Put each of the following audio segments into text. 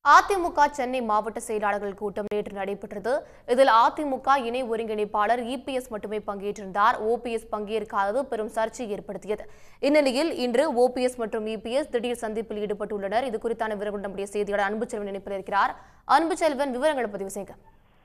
அதிமுக சென்னை மாவட்ட செயலாளர்கள் கூட்டம் நேற்று நடைபெற்றது இதில் அதிமுக இணை ஒருங்கிணைப்பாளர் இபிஎஸ் மட்டுமே பங்கேற்றிருந்தார் ஓபிஎஸ் பங்கேற்காதது பெரும் சர்ச்சை ஏற்படுத்தியது இந்நிலையில் இன்று ஓபிஎஸ் மற்றும் இபிஎஸ் திடீர் சந்திப்பில் ஈடுபட்டுள்ளனர் இது குறித்தான விவரங்கள் நம்முடைய செய்தியாளர் அன்புச்செல்வன் இணைப்பில் இருக்கிறார் அன்புச்செல்வன் விவரங்களை பதிவு செய்யுங்க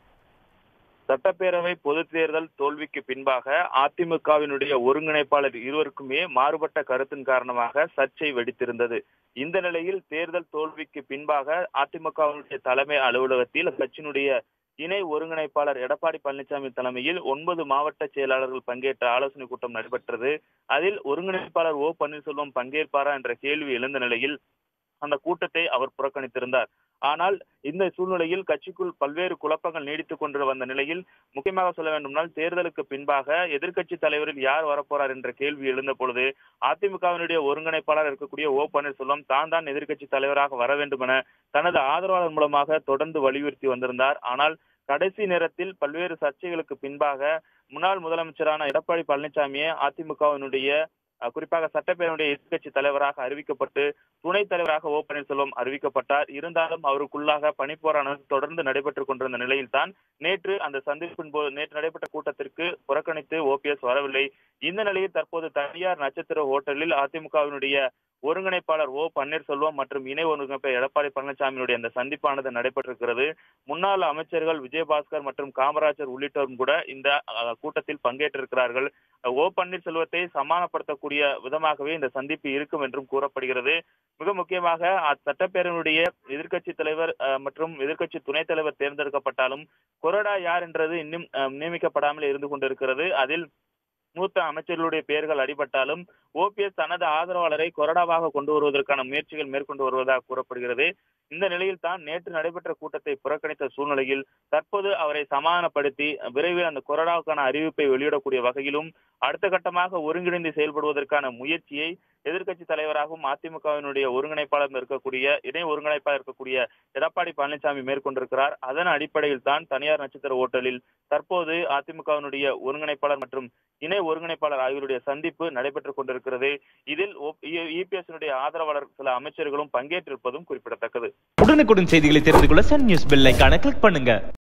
சட்டப்பேரவை பொதுத் தேர்தல் தோல்விக்கு பின்பாக அதிமுகவினுடைய ஒருங்கிணைப்பாளர் இருவருக்குமே மாறுபட்ட கருத்தின் காரணமாக சர்ச்சை வெடித்திருந்தது இந்த நிலையில் தேர்தல் தோல்விக்கு பின்பாக அதிமுகவினுடைய தலைமை அலுவலகத்தில் கட்சியினுடைய இணை ஒருங்கிணைப்பாளர் எடப்பாடி பழனிசாமி தலைமையில் ஒன்பது மாவட்ட செயலாளர்கள் பங்கேற்ற ஆலோசனை கூட்டம் நடைபெற்றது அதில் ஒருங்கிணைப்பாளர் ஓ பன்னீர்செல்வம் பங்கேற்பாரா என்ற கேள்வி எழுந்த நிலையில் அந்த கூட்டத்தை அவர் புறக்கணித்திருந்தார் ஆனால் இந்த சூழ்நிலையில் கட்சிக்குள் பல்வேறு குழப்பங்கள் நீடித்துக் கொண்டு வந்த நிலையில் முக்கியமாக சொல்ல வேண்டும்னால் தேர்தலுக்கு பின்பாக எதிர்க்கட்சி தலைவரில் யார் வரப்போறார் என்ற கேள்வி எழுந்த பொழுது அதிமுகவினுடைய ஒருங்கிணைப்பாளர் இருக்கக்கூடிய ஓ பன்னீர்செல்வம் தான் தான் எதிர்க்கட்சி தலைவராக வர வேண்டும் என தனது ஆதரவாளர் மூலமாக தொடர்ந்து வலியுறுத்தி வந்திருந்தார் ஆனால் கடைசி நேரத்தில் பல்வேறு சர்ச்சைகளுக்கு பின்பாக முன்னாள் முதலமைச்சரான எடப்பாடி பழனிசாமியே அதிமுகவினுடைய அஹ், குறிப்பாக சட்டப்பேரவையுடைய எதிர்க்கட்சி தலைவராக அறிவிக்கப்பட்டு துணைத் தலைவராக ஓ பன்னீர்செல்வம் அறிவிக்கப்பட்டார் இருந்தாலும் அவருக்குள்ளாக பணிப்போரானது தொடர்ந்து நடைபெற்றுக் கொண்டிருந்த நிலையில்தான் நேற்று அந்த சந்திப்பின் போது நேற்று நடைபெற்ற கூட்டத்திற்கு புறக்கணித்து ஓபிஎஸ் வரவில்லை இந்த நிலையில் தற்போது தனியார் நட்சத்திர ஹோட்டலில் அதிமுகவினுடைய ஒருங்கிணைப்பாளர் ஓ பன்னீர்செல்வம் மற்றும் இணை ஒருங்கிணைப்பாளர் எடப்பாடி பழனிசாமியினுடைய அந்த சந்திப்பானது நடைபெற்றிருக்கிறது முன்னாள் அமைச்சர்கள் விஜயபாஸ்கர் மற்றும் காமராஜர் உள்ளிட்டோரும் கூட இந்த அஹ், கூட்டத்தில் பங்கேற்றிருக்கிறார்கள் ஓ பன்னீர்செல்வத்தை சமாதானப்படுத்தக்கூடிய விதமாகவே இந்த சந்திப்பு இருக்கும் என்றும் கூறப்படுகிறது மிக முக்கியமாக அ- சட்டப்பேரவையினுடைய எதிர்க்கட்சி தலைவர் அஹ், மற்றும் எதிர்க்கட்சி துணைத் தலைவர் தேர்ந்தெடுக்கப்பட்டாலும் கொறடா யார் என்றது இன்னும் அஹ், நியமிக்கப்படாமல் இருந்து கொண்டிருக்கிறது அதில் மூத்த அமைச்சர்களுடைய பெயர்கள் அடிபட்டாலும் ஓபிஎஸ் தனது ஆதரவாளரை கொறடாவாக கொண்டு வருவதற்கான முயற்சிகள் மேற்கொண்டு வருவதாக கூறப்படுகிறது இந்த நிலையில் தான் நேற்று நடைபெற்ற கூட்டத்தை புறக்கணித்த சூழ்நிலையில் தற்போது அவரை சமாதானப்படுத்தி விரைவில் அந்த கொறடாவுக்கான அறிவிப்பை வெளியிடக்கூடிய வகையிலும் அடுத்த கட்டமாக ஒருங்கிணைந்து செயல்படுவதற்கான முயற்சியை எதிர்க்கட்சி தலைவராகவும் அதிமுகவினுடைய ஒருங்கிணைப்பாளர் இருக்கக்கூடிய இணை ஒருங்கிணைப்பாளர் இருக்கக்கூடிய எடப்பாடி பழனிசாமி மேற்கொண்டிருக்கிறார் அதன் அடிப்படையில் தான் தனியார் நட்சத்திர ஓட்டலில் தற்போது அதிமுகவினுடைய ஒருங்கிணைப்பாளர் மற்றும் இணை ஒருங்கிணைப்பாளர் ஆகியோருடைய சந்திப்பு நடைபெற்றுக் கொண்டிருக்கிறது இதில் இபிஎஸ் ஆதரவாளர் சில அமைச்சர்களும் பங்கேற்றிருப்பதும் குறிப்பிடத்தக்கது உடனுக்குடன் செய்திகளை தெரிந்து கொள்ள சன் நியூஸ் பெல் ஐகானை கிளிக் பண்ணுங்க